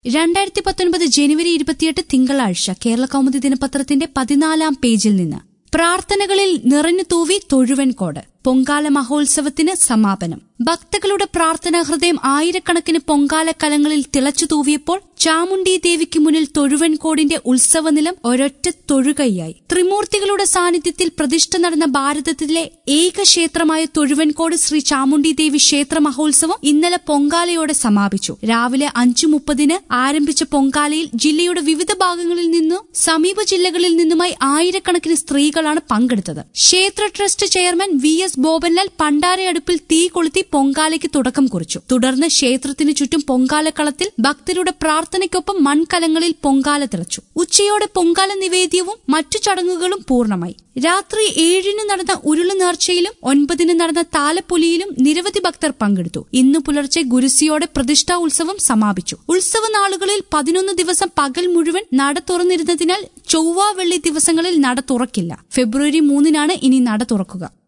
രണ്ടായിരത്തി പത്തൊൻപത് ജനുവരി ഇരുപത്തിയെട്ട് തിങ്കളാഴ്ച കേരള കൗമുദി ദിനപത്രത്തിന്റെ പതിനാലാം പേജിൽ നിന്ന് പ്രാർത്ഥനകളിൽ നിറഞ്ഞു തൂവി തൊഴുവൻകോട് പൊങ്കാല മഹോത്സവത്തിന് സമാപനം ഭക്തകളുടെ പ്രാർത്ഥനാ ഹൃദയം ആയിരക്കണക്കിന് പൊങ്കാല കലങ്ങളിൽ തിളച്ചു തൂവിയപ്പോൾ ചാമുണ്ഡി ദേവിക്ക് മുന്നിൽ തൊഴുവൻകോടിന്റെ ഉത്സവനിലം ഒരൊറ്റ തൊഴുകൈയായി ത്രിമൂർത്തികളുടെ സാന്നിധ്യത്തിൽ പ്രതിഷ്ഠ നടന്ന ഭാരതത്തിലെ ഏക ക്ഷേത്രമായ തൊഴുവൻകോട് ശ്രീ ചാമുണ്ഡി ദേവി ക്ഷേത്ര മഹോത്സവം ഇന്നലെ പൊങ്കാലയോടെ സമാപിച്ചു രാവിലെ അഞ്ചു മുപ്പതിന് ആരംഭിച്ച പൊങ്കാലയിൽ ജില്ലയുടെ വിവിധ ഭാഗങ്ങളിൽ നിന്നും സമീപ ജില്ലകളിൽ നിന്നുമായി ആയിരക്കണക്കിന് സ്ത്രീകളാണ് പങ്കെടുത്തത് ക്ഷേത്ര trust chairman V S Bobanlal പണ്ടാരയടുപ്പിൽ തീ കൊളുത്തി പൊങ്കാലയ്ക്ക് തുടക്കം കുറിച്ചു തുടർന്ന് ക്ഷേത്രത്തിനു ചുറ്റും പൊങ്കാലക്കളത്തിൽ ഭക്തരുടെ പ്രാർത്ഥനയ്ക്കൊപ്പം മൺകലങ്ങളിൽ പൊങ്കാല തിളച്ചു ഉച്ചയോടെ പൊങ്കാല നിവേദ്യവും മറ്റു ചടങ്ങുകളും പൂർണ്ണമായി രാത്രി ഏഴിന് നടന്ന ഉരുളു നേർച്ചയിലും ഒൻപതിന് നടന്ന താലപ്പൊലിയിലും നിരവധി ഭക്തർ പങ്കെടുത്തു ഇന്നു പുലർച്ചെ ഗുരുസിയോടെ പ്രതിഷ്ഠാ ഉത്സവം സമാപിച്ചു ഉത്സവ നാളുകളിൽ പതിനൊന്ന് ദിവസം പകൽ മുഴുവൻ നട തുറന്നിരുന്നതിനാൽ ചൊവ്വ വെള്ളി ദിവസങ്ങളിൽ നട തുറക്കില്ല ഫെബ്രുവരി മൂന്നിനാണ് ഇനി നട തുറക്കുക